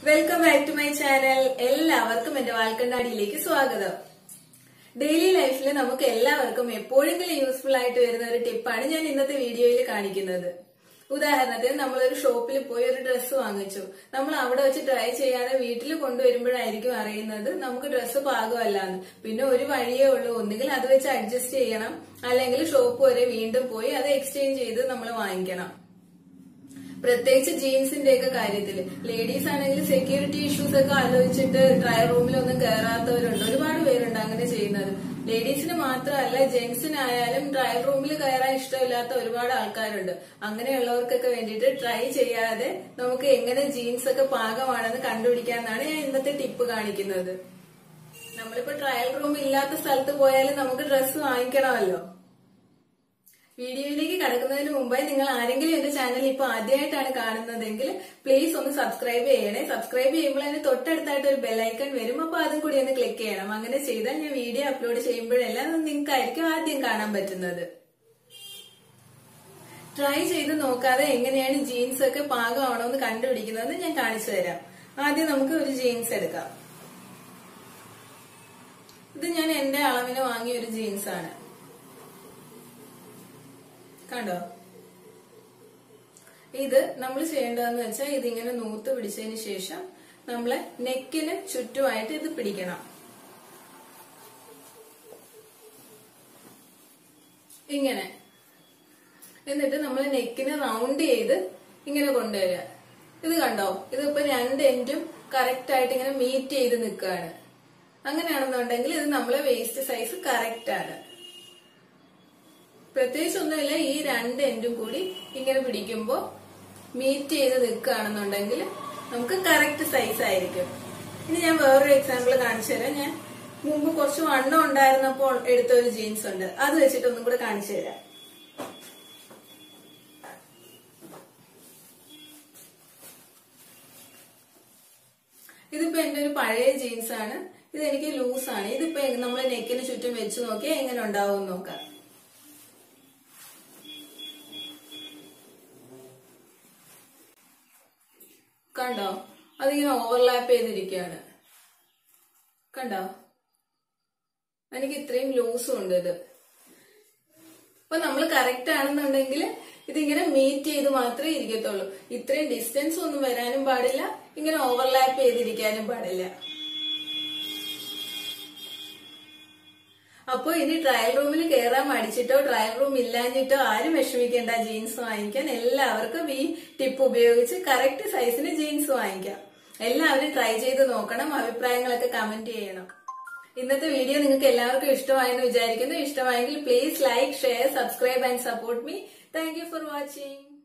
welcome back to my channel എല്ലാവർക്കും എന്റെ വാൽക്കണ്ണാടിയിലേക്ക് സ്വാഗതം ഡെയിലി ലൈഫിൽ നമുക്ക് എല്ലാവർക്കും എപ്പോഴെങ്കിലും യൂസ്ഫുൾ ആയിട്ട് വരുന്ന ഒരു ടിപ്പാണ് ഞാൻ ഇന്നത്തെ വീഡിയോയിൽ കാണിക്കുന്നത് ഉദാഹരണത്തിന് നമ്മളൊരു ഷോപ്പിൽ പോയി ഒരു ഡ്രസ്സ് വാങ്ങിച്ചു നമ്മൾ അവിടെ വെച്ച് ട്രൈ ചെയ്യാതെ വീട്ടിൽ കൊണ്ടുവരുമ്പോഴായിരിക്കും അറിയുന്നത് നമുക്ക് ഡ്രസ്സ് പാകമല്ലാന്ന് പിന്നെ ഒരു വഴിയേ ഉള്ളൂ ഒന്നുകിൽ അത് വെച്ച് അഡ്ജസ്റ്റ് ചെയ്യണം അല്ലെങ്കിൽ ഷോപ്പ് വരെ വീണ്ടും പോയി അത് എക്സ്ചേഞ്ച് ചെയ്ത് നമ്മൾ വാങ്ങിക്കണം പ്രത്യേകിച്ച് ജീൻസിന്റെ ഒക്കെ കാര്യത്തിൽ ലേഡീസ് ആണെങ്കിൽ സെക്യൂരിറ്റി ഇഷ്യൂസ് ഒക്കെ ആലോചിച്ചിട്ട് ട്രയൽ റൂമിലൊന്നും കയറാത്തവരുണ്ട് ഒരുപാട് പേരുണ്ട് അങ്ങനെ ചെയ്യുന്നത് ലേഡീസിന് മാത്രമല്ല ജെന്റ്സിനായാലും ട്രയൽ റൂമിൽ കയറാൻ ഇഷ്ടമില്ലാത്ത ഒരുപാട് ആൾക്കാരുണ്ട് അങ്ങനെയുള്ളവർക്കൊക്കെ വേണ്ടിയിട്ട് ട്രൈ ചെയ്യാതെ നമുക്ക് എങ്ങനെ ജീൻസ് ഒക്കെ പാകമാണെന്ന് കണ്ടുപിടിക്കാന്നാണ് ഞാൻ ഇന്നത്തെ ടിപ്പ് കാണിക്കുന്നത് നമ്മളിപ്പോ ട്രയൽ റൂം ഇല്ലാത്ത സ്ഥലത്ത് പോയാലും നമുക്ക് ഡ്രസ്സ് വാങ്ങിക്കണമല്ലോ വീഡിയോയിലേക്ക് കടക്കുന്നതിന് മുമ്പായി നിങ്ങൾ ആരെങ്കിലും എന്റെ ചാനൽ ഇപ്പൊ ആദ്യമായിട്ടാണ് കാണുന്നതെങ്കിൽ പ്ലീസ് ഒന്ന് സബ്സ്ക്രൈബ് ചെയ്യണേ സബ്സ്ക്രൈബ് ചെയ്യുമ്പോൾ അതിന് തൊട്ടടുത്തായിട്ട് ഒരു ബെല്ലൈക്കൺ വരും അപ്പൊ അതും കൂടി ഒന്ന് ക്ലിക്ക് ചെയ്യണം അങ്ങനെ ചെയ്താൽ ഞാൻ വീഡിയോ അപ്ലോഡ് ചെയ്യുമ്പോഴെല്ലാം നിങ്ങൾക്കായിരിക്കും ആദ്യം കാണാൻ പറ്റുന്നത് ട്രൈ ചെയ്ത് നോക്കാതെ എങ്ങനെയാണ് ജീൻസ് ഒക്കെ പാകമാണോ എന്ന് കണ്ടുപിടിക്കുന്നത് ഞാൻ കാണിച്ചു തരാം ആദ്യം നമുക്ക് ഒരു ജീൻസ് എടുക്കാം ഇത് ഞാൻ എന്റെ അളവിന് വാങ്ങിയ ഒരു ജീൻസ് ആണ് കണ്ടോ ഇത് നമ്മൾ ചെയ്യേണ്ടതെന്ന് വെച്ചാൽ ഇതിങ്ങനെ നൂത്ത് പിടിച്ചതിന് ശേഷം നമ്മളെ നെക്കിന് ചുറ്റുമായിട്ട് ഇത് പിടിക്കണം ഇങ്ങനെ എന്നിട്ട് നമ്മൾ നെക്കിന് റൗണ്ട് ചെയ്ത് ഇങ്ങനെ കൊണ്ടുവരിക ഇത് കണ്ടോ ഇതിപ്പോ രണ്ട് എൻഡും കറക്റ്റ് ആയിട്ട് ഇങ്ങനെ മീറ്റ് ചെയ്ത് നിൽക്കുകയാണ് അങ്ങനെയാണെന്നുണ്ടെങ്കിൽ ഇത് നമ്മളെ വേസ്റ്റ് സൈസ് കറക്റ്റ് ആണ് പ്രത്യേകിച്ച് ഒന്നുമില്ല ഈ രണ്ട് എൻഡും കൂടി ഇങ്ങനെ പിടിക്കുമ്പോ മീറ്റ് ചെയ്ത് നിൽക്കുകയാണെന്നുണ്ടെങ്കിൽ നമുക്ക് കറക്റ്റ് സൈസ് ആയിരിക്കും ഇനി ഞാൻ വേറൊരു എക്സാമ്പിൾ കാണിച്ചു തരാം ഞാൻ മുമ്പ് കുറച്ച് വണ്ണം ഉണ്ടായിരുന്നപ്പോൾ എടുത്ത ഒരു ജീൻസ് ഉണ്ട് അത് വെച്ചിട്ട് ഒന്നും കൂടെ കാണിച്ചു തരാം ഇതിപ്പോ എന്റെ ഒരു പഴയ ജീൻസ് ആണ് ഇത് എനിക്ക് ലൂസ് ആണ് ഇതിപ്പോ നമ്മൾ നെക്കിന് ചുറ്റും വെച്ച് നോക്കിയാൽ എങ്ങനെ ഉണ്ടാവും നോക്കാം കണ്ടോ അതിങ്ങനെ ഓവർലാപ്പ് ചെയ്തിരിക്കുകയാണ് കണ്ടോ എനിക്ക് ഇത്രയും ലൂസും ഉണ്ട് ഇത് അപ്പൊ നമ്മൾ കറക്റ്റ് ആണെന്നുണ്ടെങ്കിൽ ഇതിങ്ങനെ മീറ്റ് ചെയ്ത് മാത്രമേ ഇരിക്കത്തുള്ളൂ ഇത്രയും ഡിസ്റ്റൻസ് ഒന്നും വരാനും പാടില്ല ഇങ്ങനെ ഓവർലാപ്പ് ചെയ്തിരിക്കാനും പാടില്ല അപ്പൊ ഇനി ട്രയൽ റൂമിൽ കയറാൻ മടിച്ചിട്ടോ ട്രയൽ റൂം ഇല്ലാഞ്ഞിട്ടോ ആരും വിഷമിക്കേണ്ട ജീൻസ് വാങ്ങിക്കാൻ എല്ലാവർക്കും ഈ ടിപ്പ് ഉപയോഗിച്ച് കറക്റ്റ് സൈസിന് ജീൻസ് വാങ്ങിക്കാം എല്ലാവരും ട്രൈ ചെയ്ത് നോക്കണം അഭിപ്രായങ്ങളൊക്കെ കമന്റ് ചെയ്യണം ഇന്നത്തെ വീഡിയോ നിങ്ങൾക്ക് എല്ലാവർക്കും ഇഷ്ടമായെന്ന് വിചാരിക്കുന്നു ഇഷ്ടമായെങ്കിൽ please like share subscribe and support me thank you for watching